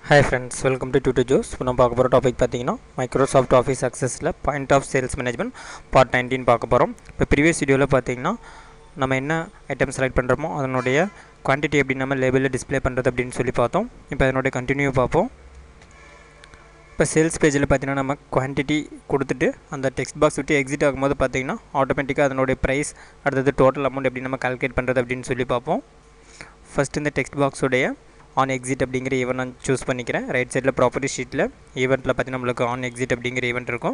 hi friends welcome to டூ ஜோஸ் இப்போ நம்ம பார்க்க போகிற டாபிக் பார்த்தீங்கன்னா மைக்ரோசாஃப்ட் ஆஃபீஸ் அக்சஸில் point of sales management part nineteen பார்க்க போகிறோம் இப்போ ப்ரீவியஸ் வீடியோவில் பார்த்தீங்கன்னா நம்ம என்ன ஐட்டம் செலக்ட் பண்ணுறோமோ அதனுடைய குவான்டிட்டி எப்படி நம்ம லேபிளில் டிஸ்ப்ளே பண்ணுறது அப்படின்னு சொல்லி பார்த்தோம் இப்போ அதனுடைய கண்டினியூ பார்ப்போம் இப்போ சேல்ஸ் பேஜில் பார்த்தீங்கன்னா நம்ம குவான்டிட்டி கொடுத்துட்டு அந்த டெக்ஸ்ட் பாக்ஸ் விட்டு எக்ஸிட் ஆகும்போது பார்த்தீங்கன்னா ஆட்டோமேட்டிக்காக அதனுடைய ப்ரைஸ் அடுத்தது டோட்டல் அமௌண்ட் எப்படி நம்ம கால்குலேட் பண்ணுறது அப்படின்னு சொல்லி பார்ப்போம் ஃபஸ்ட் இந்த டெக்ஸ்ட் பாக்ஸுடைய ஆன் எக்ஸிட் அப்படிங்கிற ஈவெண்ட் நான் சூஸ் பண்ணிக்கிறேன் ரைட் சைடில் ப்ராப்பர்ட்டி ஷீட்டில் ஈவெண்ட்டில் பார்த்தீங்கன்னா நம்மளுக்கு ஆன் எக்ஸிட் அப்படிங்கிற ஈவெண்ட் இருக்கும்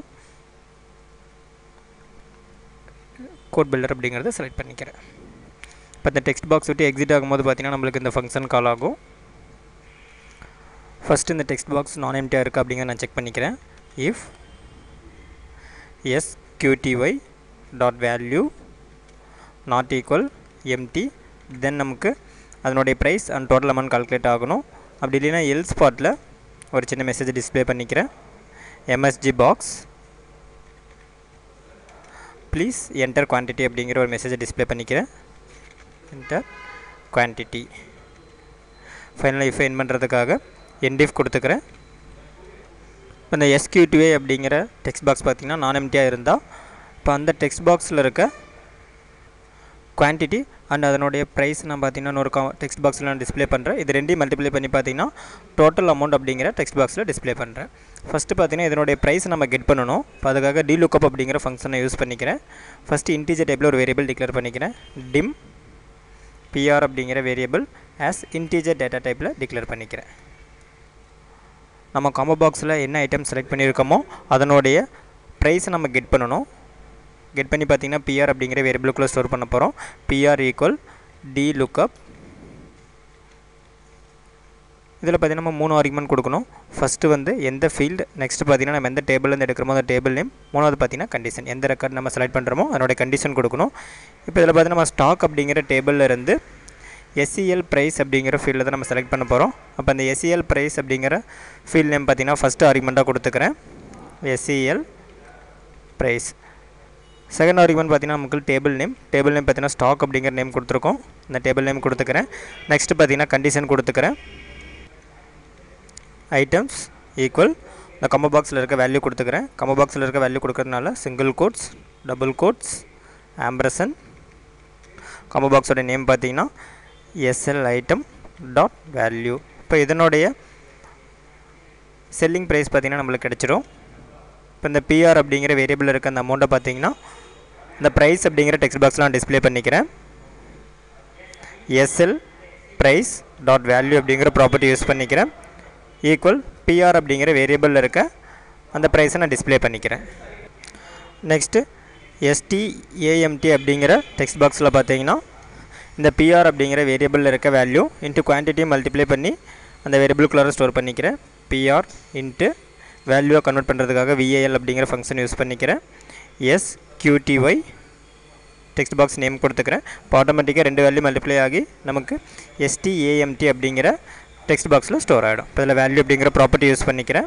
கோட் பில்டர் அப்படிங்கிறத செலக்ட் பண்ணிக்கிறேன் இப்போ இந்த டெக்ஸ்ட் பாக்ஸ் விட்டு எக்ஸிட் ஆகும்போது பார்த்தீங்கன்னா நம்மளுக்கு இந்த ஃபங்க்ஷன் கால் ஆகும் ஃபஸ்ட்டு இந்த டெக்ஸ்ட் பாக்ஸ் நான் எம்டியாக இருக்குது அப்படிங்கிற நான் செக் பண்ணிக்கிறேன் if S QTY dot value not equal empty then நமக்கு அதனுடைய price and total amount calculate ஆகணும் அப்படி இல்லைன்னா எல் ஸ்பாட்டில் ஒரு சின்ன மெசேஜ் டிஸ்பிளே பண்ணிக்கிறேன் MSG box please enter quantity அப்படிங்கிற ஒரு மெசேஜை டிஸ்பிளே பண்ணிக்கிறேன் என்டர் குவான்டிட்டி ஃபைனலாக இஃப் என் பண்ணுறதுக்காக என்டிஎஃப் கொடுத்துக்கிறேன் இப்போ இந்த எஸ்கியூடிஏ அப்படிங்கிற டெக்ஸ்ட் பாக்ஸ் பார்த்திங்கன்னா நான் எம்டியாக இருந்தால் இப்போ அந்த டெக்ஸ்ட் பாக்ஸில் இருக்க குவான்டிட்டி அண்ட் அதனுடைய ப்ரைஸ் நான் பார்த்தீங்கன்னா ஒரு டெக்ஸ்ட் பாக்ஸில் நான் டிஸ்பிளே பண்ணுறேன் இது ரெண்டையும் மல்டிப்ளை பண்ணி பார்த்தீங்கன்னா டோட்டல் அமௌண்ட் அப்படிங்கிற டெக்ஸ்ட் பாக்ஸில் டிஸ்பிளே பண்ணுறேன் ஃபஸ்ட்டு பார்த்தீங்கன்னா இதனுடைய ப்ரைஸ் நம்ம கெட் பண்ணணும் இப்போ அதுக்காக டி லுக்கப் அப்படிங்கிற ஃபங்க்ஷனை யூஸ் பண்ணிக்கிறேன் ஃபஸ்ட்டு இன்டீஜர் டைப்பில் ஒரு வேரியபிள் டிக்ளேர் பண்ணிக்கிறேன் டிம் பிஆர் அப்படிங்கிற வேரியபிள் ஆஸ் இன்டீஜர் டேட்டா டைப்பில் டிக்ளேர் பண்ணிக்கிறேன் நம்ம காம்போ பாக்ஸில் என்ன ஐட்டம் செலக்ட் பண்ணியிருக்கோமோ அதனுடைய ப்ரைஸை நம்ம கெட் பண்ணணும் கெட் பண்ணி பார்த்தீங்கன்னா பிஆர் அப்படிங்கிற வேரியபிளுக்குள்ளே ஸ்டோர் பண்ண போகிறோம் பிஆர் ஈக்குவல் டி லுக்கப் இதில் பார்த்தீங்கன்னா நம்ம மூணு ஆர்குமெண்ட் கொடுக்கணும் ஃபஸ்ட்டு வந்து எந்த ஃபீல்டு நெக்ஸ்ட்டு பார்த்தீங்கன்னா நம்ம எந்த டேபிள்லேருந்து எடுக்கிறோமோ அந்த டேபிள் நேம் மூணாவது பார்த்தீங்கன்னா கண்டிஷன் எந்த ரெக்கார்ட் நம்ம செலக்ட் பண்ணுறோமோ அதனுடைய கண்டிஷன் கொடுக்கணும் இப்போ இதில் பார்த்தீங்கன்னா நம்ம ஸ்டாக் அப்படிங்கிற டேபிளில் இருந்து எஸ்சிஎல் ப்ரைஸ் அப்படிங்கிற ஃபீல்டில் தான் நம்ம செலக்ட் பண்ண போகிறோம் அப்போ அந்த எஸ்சிஎல் ப்ரைஸ் அப்படிங்கிற ஃபீல்ட் நேம் பார்த்தீங்கன்னா ஃபஸ்ட்டு ஆர்குமெண்ட்டாக கொடுத்துக்கிறேன் எஸ்சிஎல் ப்ரைஸ் செகண்ட் ஆர்குமெண்ட் பார்த்தீங்கன்னா நமக்கு டேபிள் நேம் டேபிள் நேம் பார்த்தீங்கன்னா ஸ்டாக் அப்படிங்கிற நேம் கொடுத்துருக்கோம் இந்த டேபிள் நேம் கொடுத்துக்கிறேன் நெக்ஸ்ட்டு பார்த்தீங்கன்னா கண்டிஷன் கொடுத்துக்கிறேன் ஐட்டம்ஸ் ஈக்குவல் இந்த கம்போ பாக்ஸில் இருக்க வேல்யூ கொடுத்துக்கிறேன் கம்போ பாக்ஸில் இருக்க வேல்யூ கொடுக்கறதுனால single quotes double quotes ampersand combo பாக்ஸோட நேம் பார்த்தீங்கன்னா எஸ்எல் ஐட்டம் டாட் வேல்யூ இப்போ இதனுடைய செல்லிங் ப்ரைஸ் பார்த்தீங்கன்னா நம்மளுக்கு கிடச்சிரும் இப்போ இந்த பிஆர் அப்படிங்கிற வேரியபிள் இருக்க அந்த அமௌண்ட்டை பார்த்தீங்கன்னா இந்த ப்ரைஸ் அப்படிங்கிற டெக்ஸ்ட் பாக்ஸில் நான் டிஸ்பிளே பண்ணிக்கிறேன் எஸ்எல் ப்ரைஸ் டாட் வேல்யூ அப்படிங்கிற ப்ராப்பர்ட்டி யூஸ் பண்ணிக்கிறேன் ஈக்குவல் பிஆர் அப்படிங்கிற வேரியபிளில் இருக்க அந்த ப்ரைஸை நான் டிஸ்பிளே பண்ணிக்கிறேன் நெக்ஸ்ட்டு எஸ்டிஏஎம்டி அப்படிங்கிற டெக்ஸ்ட் பாக்ஸில் பார்த்தீங்கன்னா இந்த பிஆர் அப்படிங்கிற வேரியபிளில் இருக்க வேல்யூ இன்ட்டு குவான்டிட்டியை மல்டிப்ளை பண்ணி அந்த வேரியபிளுக்குள்ளார ஸ்டோர் பண்ணிக்கிறேன் பிஆர் இன்ட்டு வேல்யூவை கன்வெர்ட் பண்ணுறதுக்காக விஏஎல் அப்படிங்கிற ஃபங்க்ஷன் யூஸ் பண்ணிக்கிறேன் S QTY text box name கொடுத்துக்கிறேன் இப்போ ஆட்டோமேட்டிக்காக ரெண்டு வேல்யூ மல்டிப்ளை ஆகி நமக்கு எஸ்டிஏஎம்டி அப்படிங்கிற டெக்ஸ்ட் பாக்ஸில் ஸ்டோர் ஆகிடும் இப்போ இதில் வேல்யூ அப்படிங்கிற ப்ராப்பர்ட்டி யூஸ் பண்ணிக்கிறேன்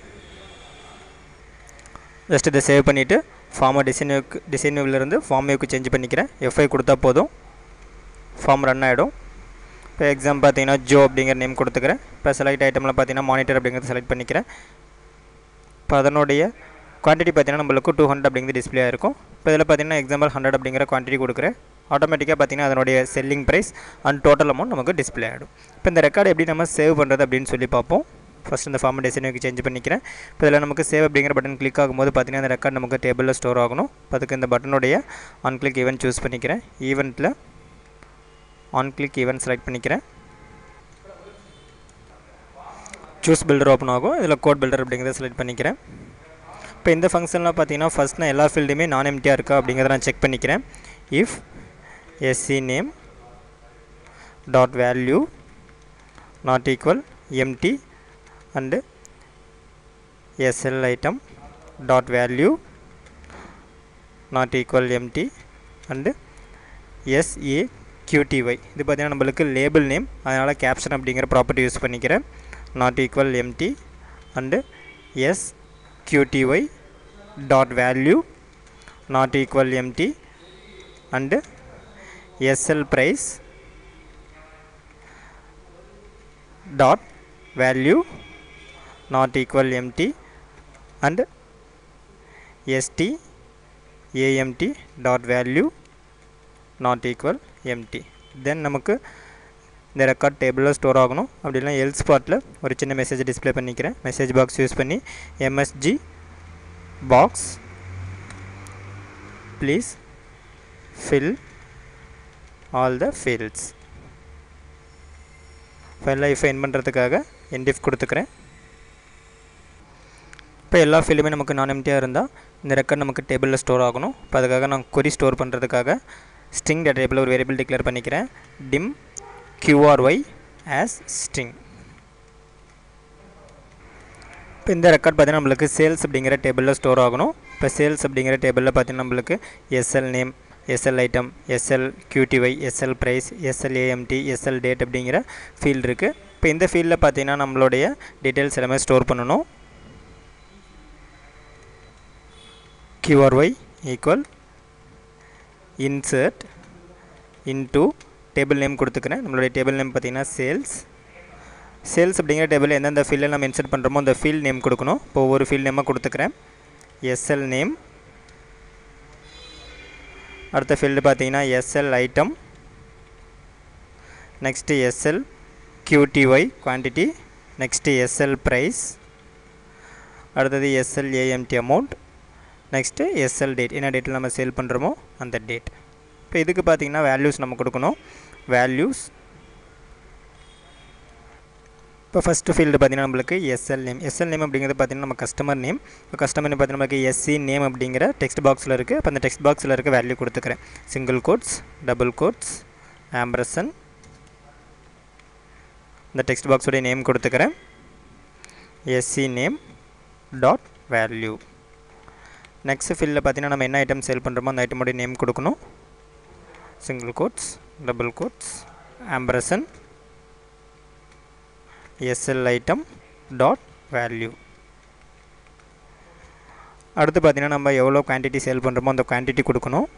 ஜஸ்ட் இதை சேவ் பண்ணிவிட்டு ஃபார்மை டிசைனுக்கு டிசைன் வியூவிலேருந்து ஃபார்ம் வியூக்கு சேஞ்ச் பண்ணிக்கிறேன் எஃப்ஐ கொடுத்தா போதும் ஃபார்ம் ரன் ஆகிடும் இப்போ எக்ஸாம் பார்த்தீங்கன்னா ஜோ அப்படிங்கிற நேம் கொடுத்துக்கிறேன் இப்போ செலக்ட் ஐட்டமில் பார்த்தீங்கன்னா மானிட்டர் அப்படிங்கிறத செலக்ட் பண்ணிக்கிறேன் இப்போ அதனுடைய குவான்டிட்டி பார்த்தீங்கன்னா நம்மளுக்கு டூ ஹண்ட்ரட் அப்படிங்கிறது டிஸ்பிளே இருக்கும் இப்போ இதில் பார்த்தீங்கன்னா எக்ஸாம்பிள் ஹண்ட்ரட் அப்படிங்கிற குவான்டிட்டி கொடுக்குறேன் ஆட்டோமேட்டிக்காக பார்த்தீங்கன்னா அதனுடைய selling price and total amount நமக்கு டிஸ்பிளே ஆகிடும் இப்போ இந்த ரெக்கார்டு எப்படி நம்ம சேவ் பண்ணுறது அப்படின்னு சொல்லி பார்ப்போம் ஃபஸ்ட் இந்த ஃபார்ம் டிசைனுக்கு சேஞ்ச் பண்ணிக்கிறேன் இப்போ இதில் நமக்கு சேவ் அப்படிங்கிற பட்டன் கிளிக் ஆகும்போது பார்த்தீங்கன்னா அந்த ரெக்கார்ட் நமக்கு டேபிளில் ஸ்டோர் ஆகணும் அதுக்கு இந்த பட்டனுடைய ஆன் கிளிக் ஈவெண்ட் சூஸ் பண்ணிக்கிறேன் ஈவெண்ட்டில் ஆன் கிளிக் ஈவெண்ட் செலக்ட் பண்ணிக்கிறேன் சூஸ் பில்டர் ஓப்பன் ஆகும் இதில் கோட் பில்டர் அப்படிங்கிறத செலக்ட் பண்ணிக்கிறேன் இப்போ இந்த ஃபங்க்ஷனில் பார்த்தீங்கன்னா ஃபஸ்ட் நான் எல்லா ஃபீல்டுமே நான் எம்டியாக இருக்கா அப்படிங்கிறத நான் செக் பண்ணிக்கிறேன் if SC name dot value not equal empty and SL item dot value not equal empty and SA QTY இது பார்த்திங்கன்னா நம்மளுக்கு லேபிள் நேம் அதனால் கேப்ஷன் அப்படிங்கிற ப்ராப்பர்ட்டி யூஸ் பண்ணிக்கிறேன் not equal empty and S qty dot value not equal empty and sl price dot value not equal empty and ST AMT dot value not equal empty then நமக்கு இந்த record டேபிளில் store ஆகணும் அப்படி இல்லைனா else பார்ட்டில் ஒரு சின்ன message display பண்ணிக்கிறேன் மெசேஜ் பாக்ஸ் யூஸ் பண்ணி MSG box please fill all the fields ஃபைல் ஐஃபை என் பண்ணுறதுக்காக என்டிஃப் கொடுத்துக்கிறேன் இப்போ எல்லா ஃபீல்டுமே நமக்கு நான் எம்டியாக இருந்தால் இந்த ரெக்கார்ட் நமக்கு டேபிளில் ஸ்டோர் ஆகணும் இப்போ அதுக்காக நான் கொரி ஸ்டோர் பண்ணுறதுக்காக ஸ்ட்ரிங் டேட்டா டேபிளில் ஒரு வேரியபிள் டிக்ளேர் பண்ணிக்கிறேன் டிம் qry as string இப்போ இந்த ரெக்கார்ட் பார்த்தீங்கன்னா நம்மளுக்கு சேல்ஸ் அப்படிங்கிற டேபிளில் ஸ்டோர் ஆகணும் இப்போ சேல்ஸ் அப்படிங்கிற டேபிளில் பார்த்தீங்கன்னா நம்மளுக்கு SL name SL item SL QTY SL price SL AMT SL date அப்படிங்கிற ஃபீல்டு இருக்குது இப்போ இந்த ஃபீல்டில் பார்த்தீங்கன்னா நம்மளுடைய டீட்டெயில்ஸ் எல்லாமே ஸ்டோர் பண்ணணும் qry equal insert into table name கொடுத்துக்கிறேன் நம்மளுடைய டேபிள் நேம் பார்த்தீங்கன்னா சேல்ஸ் சேல்ஸ் அப்படிங்கிற டேபிள் எந்தெந்த ஃபீல்டில் நம்ம இன்சர்ட் பண்ணுறோமோ அந்த ஃபீல்ட் நேம் கொடுக்கணும் இப்போ ஒவ்வொரு ஃபீல்ட் நேமாக கொடுத்துக்கிறேன் எஸ்எல் நேம் அடுத்த ஃபீல்டு பார்த்தீங்கன்னா SL item next SL QTY quantity next SL price அடுத்தது SL AMT amount next SL date என்ன டேட்டில் நம்ம சேல் பண்ணுறோமோ அந்த டேட் இப்போ இதுக்கு பார்த்தீங்கன்னா வேல்யூஸ் நம்ம கொடுக்கணும் வேல்யூஸ் இப்போ ஃபஸ்ட்டு ஃபீல்டு பார்த்தீங்கன்னா நம்மளுக்கு எஸ்எல் நேம் எஸ்எல் நேம் அப்படிங்கிறது பார்த்தீங்கன்னா நம்ம கஸ்டமர் நேம் இப்போ கஸ்டமர் நேம் பார்த்தீங்கன்னா நமக்கு எஸ்சி நேம் அப்படிங்கிற டெக்ஸ்ட் பாக்ஸில் இருக்குது இப்போ அந்த டெக்ஸ்ட் பாக்ஸில் இருக்க வேல்யூ கொடுத்துக்கிறேன் single quotes double quotes ampersand இந்த டெக்ஸ்ட் பாக்ஸோடைய நேம் கொடுத்துக்கிறேன் SC name dot value next ஃபீல்டில் பார்த்தீங்கன்னா நம்ம என்ன ஐட்டம் சேல் பண்ணுறோமோ அந்த ஐட்டமோடைய நேம் கொடுக்கணும் single quotes double quotes ampersand sl item dot value அடுத்து பார்த்தீங்கன்னா நம்ம எவ்வளோ குவான்டிட்டி சேல் பண்ணுறோமோ அந்த குவான்டிட்டி கொடுக்கணும்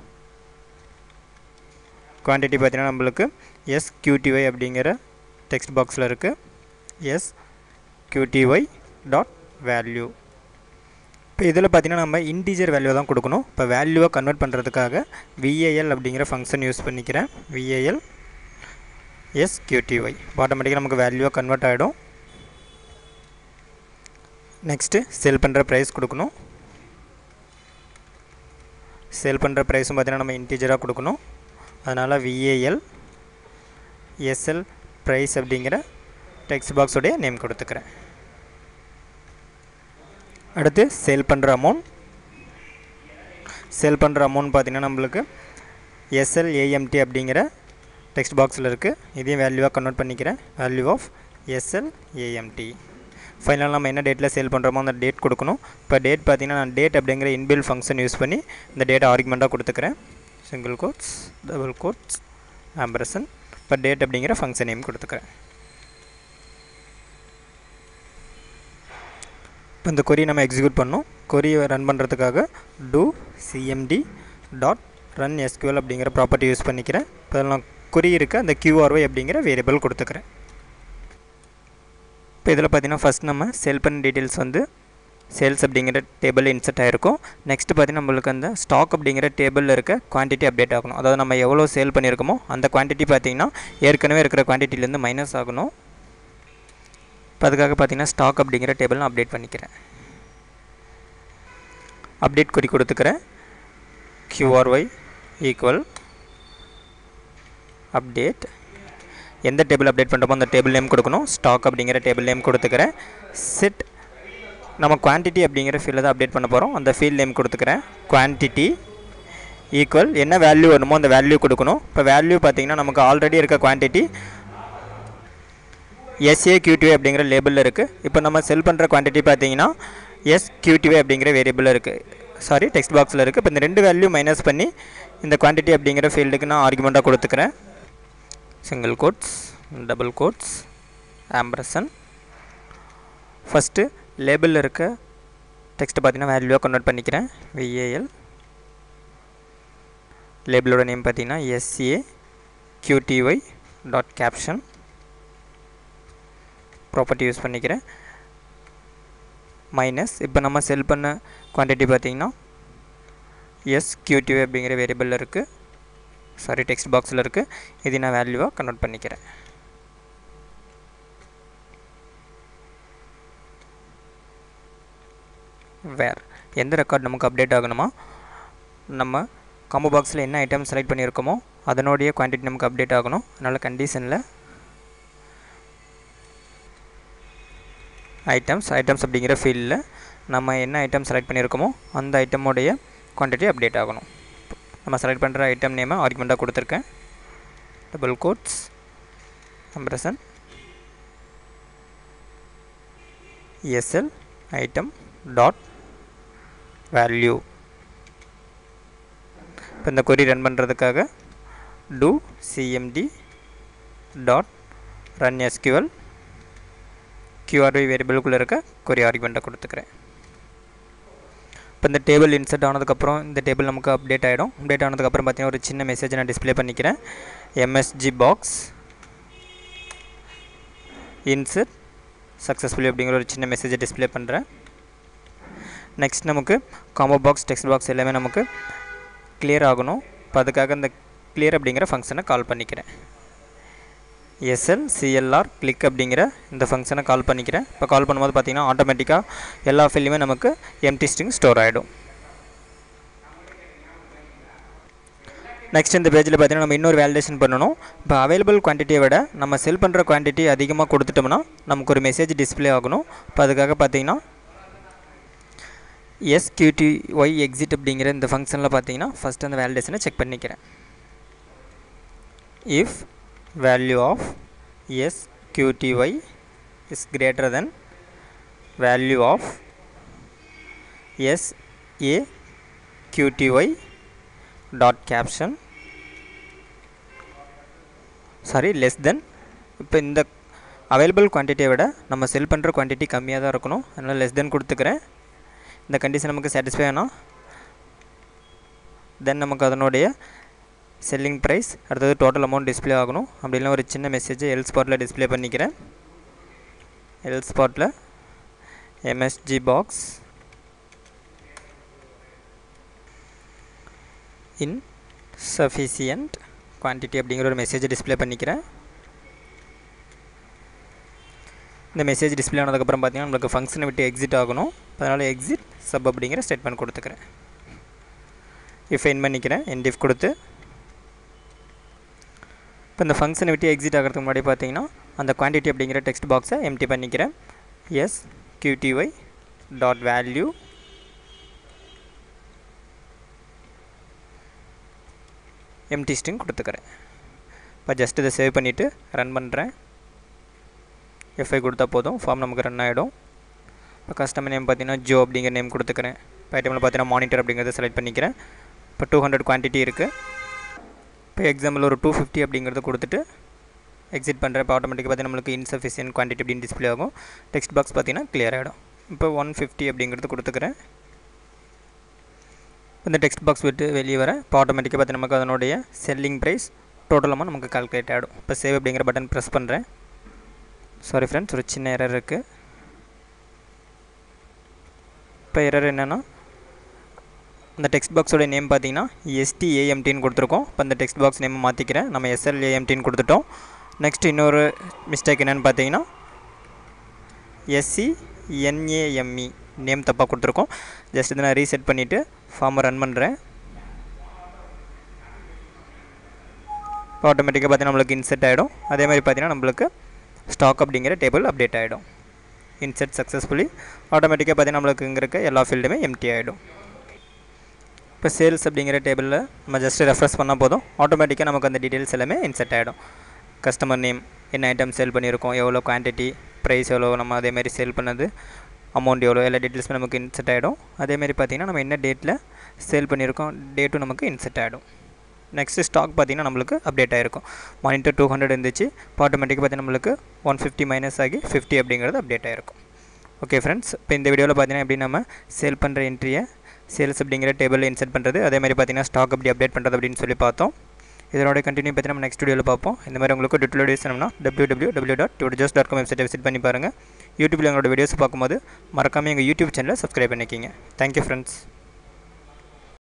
குவான்டிட்டி பார்த்தீங்கன்னா நம்மளுக்கு எஸ் கியூடிஒய் அப்படிங்கிற டெக்ஸ்ட் பாக்ஸில் இருக்குது எஸ் கியூடிஒய் டாட் வேல்யூ இப்போ இதில் பார்த்தீங்கன்னா நம்ம இன்டீஜர் வேல்யூ தான் கொடுக்கணும் இப்போ வேல்யூவை கன்வெர்ட் பண்ணுறதுக்காக விஏஎல் அப்படிங்கிற ஃபங்க்ஷன் யூஸ் பண்ணிக்கிறேன் விஏஎல் எஸ் கியூடிஒய் ஆட்டோமேட்டிக்காக நமக்கு வேல்யூவாக கன்வெர்ட் ஆகிடும் நெக்ஸ்ட்டு சேல் பண்ணுற ப்ரைஸ் கொடுக்கணும் சேல் பண்ணுற ப்ரைஸும் பார்த்தீங்கன்னா நம்ம இன்டீஜராக கொடுக்கணும் அதனால் விஏஎல் எஸ்எல் ப்ரைஸ் அப்படிங்கிற டெக்ஸ்ட் பாக்ஸோடைய நேம் கொடுத்துக்கிறேன் அடுத்து சேல் பண்ணுற அமௌண்ட் சேல் பண்ணுற அமௌண்ட் பார்த்திங்கன்னா நம்மளுக்கு எஸ்எல் ஏஎம்டி அப்படிங்கிற டெக்ஸ்ட் பாக்ஸில் இருக்குது இதையும் வேல்யூவாக கன்வெர்ட் பண்ணிக்கிறேன் வேல்யூ ஆஃப் எஸ்எல் ஏஎம்டி ஃபைனலாக நம்ம என்ன டேட்டில் சேல் பண்ணுறோமோ அந்த டேட் கொடுக்கணும் இப்போ டேட் பார்த்திங்கன்னா நான் டேட் அப்படிங்கிற இன்பில் ஃபங்க்ஷன் யூஸ் பண்ணி இந்த டேட் ஆர்குமெண்ட்டாக கொடுத்துக்கிறேன் single quotes double quotes ampersand இப்போ டேட் அப்படிங்கிற ஃபங்க்ஷன் நேம் கொடுத்துக்கிறேன் இப்போ இந்த கொரி நம்ம எக்ஸிக்யூட் பண்ணோம் கொரியை ரன் பண்ணுறதுக்காக do CMD dot run SQL அப்படிங்கிற ப்ராப்பர்ட்டி யூஸ் பண்ணிக்கிறேன் இப்போ நான் கொரி இருக்க அந்த கியூஆர்ஒய் அப்படிங்கிற வேரியபிள் கொடுத்துக்கிறேன் இப்போ இதில் பார்த்தீங்கன்னா ஃபஸ்ட் நம்ம சேல் பண்ண டீட்டெயில்ஸ் வந்து சேல்ஸ் அப்படிங்கிற டேபிளில் இன்சர்ட் ஆகிருக்கும் நெக்ஸ்ட் பார்த்தீங்கன்னா நம்மளுக்கு அந்த ஸ்டாக் அப்படிங்கிற டேபிளில் இருக்க குவான்டிட்டி அப்டேட் ஆகணும் அதாவது நம்ம எவ்வளோ சேல் பண்ணியிருக்கோமோ அந்த குவான்டிட்டி பார்த்திங்கன்னா ஏற்கனவே இருக்கிற குவான்டிட்டிலேருந்து மைனஸ் ஆகணும் இப்போ அதுக்காக பார்த்தீங்கன்னா ஸ்டாக் அப்படிங்கிற டேபிள் நான் அப்டேட் பண்ணிக்கிறேன் அப்டேட் குறி கொடுத்துக்கிறேன் கியூஆர்ஒய் ஈக்குவல் அப்டேட் எந்த டேபிள் அப்டேட் பண்ணுறோமோ அந்த டேபிள் நேம் கொடுக்கணும் ஸ்டாக் அப்படிங்கிற டேபிள் நேம் கொடுத்துக்கிறேன் செட் நம்ம குவான்டிட்டி அப்படிங்கிற ஃபீல்டில் தான் அப்டேட் பண்ண போகிறோம் அந்த ஃபீல்ட் நேம் கொடுத்துக்கிறேன் குவான்டிட்டி ஈக்குவல் என்ன வேல்யூ வேணுமோ அந்த வேல்யூ கொடுக்கணும் இப்போ வேல்யூ பார்த்திங்கன்னா நமக்கு ஆல்ரெடி இருக்க குவான்டிட்டி எஸ்ஏ கியூடிஒய் அப்படிங்கிற லேபிளில் இருக்குது இப்போ நம்ம செல் பண்ணுற குவான்டிட்டி பார்த்தீங்கன்னா எஸ் கியூடிஒய் அப்படிங்கிற வேரியபிளில் இருக்குது சாரி டெக்ஸ்ட் பாக்ஸில் இருக்குது இப்போ இந்த ரெண்டு வேல்யூ மைனஸ் பண்ணி இந்த குவான்டிட்டி அப்படிங்கிற ஃபீல்டுக்கு நான் ஆர்குமெண்ட்டாக கொடுத்துக்கிறேன் single quotes double quotes ampersand first லேபிளில் இருக்க டெக்ஸ்ட்டை பார்த்தீங்கன்னா வேல்யூவாக கன்வெர்ட் பண்ணிக்கிறேன் விஏஎல் லேபிளோட நேம் பார்த்தீங்கன்னா SA QTY dot caption property use பண்ணிக்கிறேன் மைனஸ் இப்போ நம்ம செல் பண்ண குவான்டிட்டி பார்த்திங்கன்னா எஸ் கியூடிவி அப்படிங்கிற வேரியபிளில் இருக்குது சாரி டெக்ஸ்ட் பாக்ஸில் இருக்குது இது நான் வேல்யூவாக கன்வெர்ட் பண்ணிக்கிறேன் வேர் எந்த ரெக்கார்ட் நமக்கு அப்டேட் ஆகணுமா நம்ம காம்போ பாக்ஸில் என்ன ஐட்டம் செலக்ட் பண்ணியிருக்கோமோ அதனுடைய குவான்டிட்டி நமக்கு அப்டேட் ஆகணும் அதனால் கண்டிஷனில் ஐட்டம்ஸ் ஐட்டம்ஸ் அப்படிங்கிற ஃபீல்டில் நம்ம என்ன ஐட்டம் செலக்ட் பண்ணியிருக்கோமோ அந்த ஐட்டமுடைய குவான்டிட்டி அப்டேட் ஆகணும் நம்ம செலக்ட் பண்ணுற ஐட்டம் நேமை ஆர்குமெண்ட்டாக கொடுத்துருக்கேன் double quotes compression SL item dot value இப்போ இந்த கொரி ரன் பண்ணுறதுக்காக do CMD dot run SQL QRV வேரியபிளுக்குள்ளே இருக்க கொரி ஆர்குமெண்ட்டை கொடுத்துக்கிறேன் இப்போ இந்த டேபிள் இன்சர்ட் ஆனதுக்கப்புறம் இந்த டேபிள் நமக்கு அப்டேட் ஆகிடும் அப்டேட் ஆனதுக்கப்புறம் பார்த்தீங்கன்னா ஒரு சின்ன மெசேஜ் நான் டிஸ்பிளே பண்ணிக்கிறேன் எம்எஸ்ஜி பாக்ஸ் இன்சர்ட் சக்ஸஸ்ஃபுல்லி அப்படிங்கிற ஒரு சின்ன மெசேஜை டிஸ்பிளே பண்ணுறேன் நெக்ஸ்ட் நமக்கு காம்போ பாக்ஸ் டெக்ஸ்ட் பாக்ஸ் எல்லாமே நமக்கு கிளியர் ஆகணும் இப்போ அதுக்காக இந்த கிளியர் அப்படிங்கிற ஃபங்க்ஷனை கால் பண்ணிக்கிறேன் எஸ்எல் சிஎல்ஆர் கிளிக் அப்படிங்கிற இந்த ஃபங்க்ஷனை கால் பண்ணிக்கிறேன் இப்போ கால் பண்ணும்போது பார்த்தீங்கன்னா ஆட்டோமேட்டிக்காக எல்லா ஃபீல்டுமே நமக்கு எம்டி ஸ்ட்ரிங் ஸ்டோர் ஆகிடும் நெக்ஸ்ட் இந்த பேஜில் பார்த்தீங்கன்னா நம்ம இன்னொரு வேலிடேஷன் பண்ணணும் இப்போ அவைலபிள் குவான்டிட்டியை விட நம்ம செல் பண்ணுற குவான்டிட்டி அதிகமாக கொடுத்துட்டோம்னா நமக்கு ஒரு மெசேஜ் டிஸ்பிளே ஆகணும் இப்போ அதுக்காக பார்த்தீங்கன்னா எஸ்கியூடி ஒய் எக்ஸிட் அப்படிங்கிற இந்த ஃபங்க்ஷனில் பார்த்தீங்கன்னா ஃபஸ்ட் அந்த வேலிடேஷனை செக் பண்ணிக்கிறேன் if value of sqty is greater than value of saqty dot caption sorry less then இப்போ இந்த அவைலபிள் குவான்டிட்டியை விட நம்ம செல் பண்ணுற குவான்டிட்டி கம்மியாக தான் இருக்கணும் அதனால் லெஸ் தென் கொடுத்துக்கிறேன் இந்த கண்டிஷன் நமக்கு சாட்டிஸ்ஃபை ஆனால் தென் நமக்கு அதனுடைய செல்லிங் ப்ரைஸ் அடுத்தது டோட்டல் அமௌண்ட் டிஸ்பிளே ஆகணும் அப்படிலாம் ஒரு சின்ன மெசேஜை எல் ஸ்பாட்டில் டிஸ்பிளே பண்ணிக்கிறேன் எல் ஸ்பாட்டில் MSG box insufficient quantity அப்படிங்கிற ஒரு மெசேஜை டிஸ்பிளே பண்ணிக்கிறேன் இந்த மெசேஜ் டிஸ்பிளே ஆனதுக்கப்புறம் பார்த்தீங்கன்னா நம்மளுக்கு ஃபங்க்ஷனை விட்டு எக்ஸிட் ஆகணும் அதனால் எக்ஸிட் சப் அப்படிங்கிற ஸ்டேட்மெண்ட் கொடுத்துக்கிறேன் இஃப் என் பண்ணிக்கிறேன் என் டிஃப் கொடுத்து இப்போ இந்த ஃபங்க்ஷனை விட்டு எக்ஸிட் ஆகிறதுக்கு முன்னாடி பார்த்தீங்கன்னா அந்த குவான்டிட்டி அப்படிங்கிற டெக்ஸ்ட் பாக்ஸை எம்டி பண்ணிக்கிறேன் S QTY dot value empty string கொடுத்துக்கிறேன் இப்போ ஜஸ்ட் இதை சேவ் பண்ணிவிட்டு ரன் பண்ணுறேன் எஃப்ஐ கொடுத்தா போதும் ஃபார்ம் நமக்கு ரன் ஆகிடும் இப்போ கஸ்டமர் நேம் பார்த்தீங்கன்னா ஜோ அப்படிங்கிற நேம் கொடுத்துக்கிறேன் இப்போ ஐட்டமில் பார்த்தீங்கன்னா மானிட்டர் அப்படிங்கிறத செலக்ட் பண்ணிக்கிறேன் இப்போ டூ ஹண்ட்ரட் குவான்டிட்டி இருக்குது இப்போ எக்ஸாம்பிள் ஒரு டூ ஃபிஃப்டி அப்படிங்கிறத கொடுத்துட்டு எக்ஸிட் பண்ணுறேன் இப்போ ஆட்டோமேட்டிக்காக பார்த்தீங்கன்னா நம்மளுக்கு இன்சஃபிஷியன்ட் குவான்டிட்டி அப்படின்னு டிஸ்பிளே ஆகும் டெக்ஸ்ட் பாக்ஸ் பார்த்தீங்கன்னா கிளியர் ஆகிடும் இப்போ ஒன் ஃபிஃப்டி அப்படிங்கிறது கொடுத்துக்கிறேன் இந்த டெக்ஸ்ட் பாக்ஸ் விட்டு வெளியே வர இப்போ ஆட்டோமேட்டிக்காக பார்த்து நமக்கு அதனுடைய செல்லிங் ப்ரைஸ் டோட்டலமாக நமக்கு கால்குலேட் ஆகிடும் இப்போ சேவ் அப்படிங்கிற பட்டன் ப்ரெஸ் பண்ணுறேன் சாரி ஃப்ரெண்ட்ஸ் ஒரு சின்ன எரர் இருக்குது இப்போ எரர் என்னென்னா அந்த டெக்ஸ்ட் பாக்ஸோட நேம் பார்த்தீங்கன்னா எஸ்டிஏஎம்டின்னு கொடுத்துருக்கோம் இப்போ அந்த டெக்ஸ்ட் பாக்ஸ் நேம் மாற்றிக்கிறேன் நம்ம எஸ்எல்ஏஎம்டின்னு கொடுத்துட்டோம் நெக்ஸ்ட் இன்னொரு மிஸ்டேக் என்னென்னு பார்த்தீங்கன்னா எஸ்சி என்ஏஎம்இ நேம் தப்பாக கொடுத்துருக்கோம் ஜஸ்ட் இதை நான் ரீசெட் பண்ணிவிட்டு ஃபார்மை ரன் பண்ணுறேன் இப்போ ஆட்டோமேட்டிக்காக பார்த்தீங்கன்னா நம்மளுக்கு இன்செட் ஆகிடும் அதே மாதிரி பார்த்தீங்கன்னா நம்மளுக்கு ஸ்டாக் அப்படிங்கிற டேபிள் அப்டேட் ஆகிடும் இன்செட் சக்ஸஸ்ஃபுல்லி ஆட்டோமேட்டிக்காக பார்த்தீங்கன்னா நம்மளுக்கு இங்கே இருக்க எல்லா ஃபீல்டுமே எம்டி ஆகிடும் இப்போ சேல்ஸ் அப்படிங்கிற டேபிளில் நம்ம ஜஸ்ட் ரெஃப்ரெஷ் பண்ணால் போதும் ஆட்டோமேட்டிக்காக நமக்கு அந்த டீட்டெயில்ஸ் எல்லாமே இன்செட் ஆகிடும் கஸ்டமர் நேம் என்ன ஐட்டம் சேல் பண்ணியிருக்கோம் எவ்வளோ குவான்டிட்டி ப்ரைஸ் எவ்வளோ நம்ம அதேமாதிரி சேல் பண்ணது அமௌண்ட் எவ்வளோ எல்லா டீட்டெயில்ஸுமே நமக்கு இன்செட் ஆகிடும் அதேமாதிரி பார்த்திங்கன்னா நம்ம என்ன டேட்டில் சேல் பண்ணியிருக்கோம் டேட்டும் நமக்கு இன்செட் ஆகிடும் நெக்ஸ்ட்டு ஸ்டாக் பார்த்திங்கன்னா நம்மளுக்கு அப்டேட் ஆகிருக்கும் மானிட்டர் டூ ஹண்ட்ரட் இருந்துச்சு இப்போ ஆட்டோமேட்டிக்காக பார்த்தீங்கன்னா நம்மளுக்கு ஒன் ஃபிஃப்டி மைனஸ் ஆகி ஃபிஃப்டி அப்படிங்கிறது அப்டேட் ஆகிருக்கும் ஓகே ஃப்ரெண்ட்ஸ் இப்போ இந்த வீடியோவில் பார்த்தீங்கன்னா எப்படி நம்ம சேல் பண்ணுற என்ட்ரியை சேல்ஸ் அப்படிங்கிற டேபிளில் இன்செர்ட் பண்ணுறது அதே மாதிரி பார்த்தீங்கன்னா ஸ்டாக் அப்படி அப்டேட் பண்ணுறது அப்படின்னு சொல்லி பார்த்தோம் இதனோட கண்டினியூ பற்றி நம்ம நெக்ஸ்ட் வீடியோவில் பார்ப்போம் இந்த மாதிரி உங்களுக்கு டியூட்டோரியல்ஸ் வேணும்னா W W W dot dot com வெப்சைட்டை விசிட் பண்ணி பாருங்கள் யூடியூப்பில் எங்களோட வீடியோஸ் பார்க்கும்போது மறக்காமல் எங்கள் யூடியூப் சேனலை சப்ஸ்கிரைப் பண்ணிக்கிங்க தேங்க்யூ ஃப்ரெண்ட்ஸ்